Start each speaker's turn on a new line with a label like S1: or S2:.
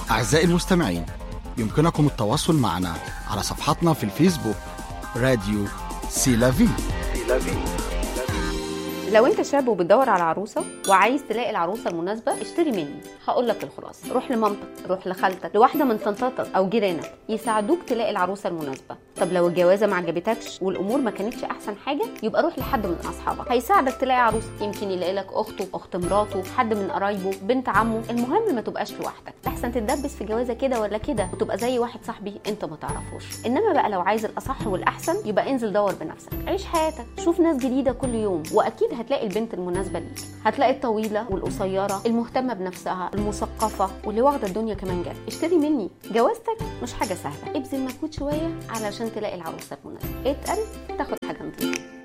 S1: أعزائي المستمعين يمكنكم التواصل معنا على صفحتنا في الفيسبوك راديو سيلافي
S2: لو انت شاب وبتدور على عروسه وعايز تلاقي العروسه المناسبه اشتري مني هقول لك الخلاصه روح لمامتك روح لخالتك لواحده من طنطاتك او جيرانك يساعدوك تلاقي العروسه المناسبه طب لو الجوازه ما عجبتكش والامور ما كانتش احسن حاجه يبقى روح لحد من اصحابك هيساعدك تلاقي عروسه يمكن يلاقي لك اخته اخت مراته حد من قرايبه بنت عمه المهم ما تبقاش لوحدك احسن تتدبس في جوازه كده ولا كده وتبقى زي واحد صاحبي انت ما تعرفوش انما بقى لو عايز الاصح والاحسن يبقى انزل دور بنفسك عيش حياتك شوف ناس جديده كل يوم واكيد هتلاقي البنت المناسبه ليك هتلاقي الطويله والقصيره المهتمه بنفسها المثقفه واللي واخده الدنيا كمان جد اشتري مني جوازتك مش حاجه سهله ابذل مجهود شويه علشان تلاقي العروسه المناسبه اتقل تاخد حاجه نظيفه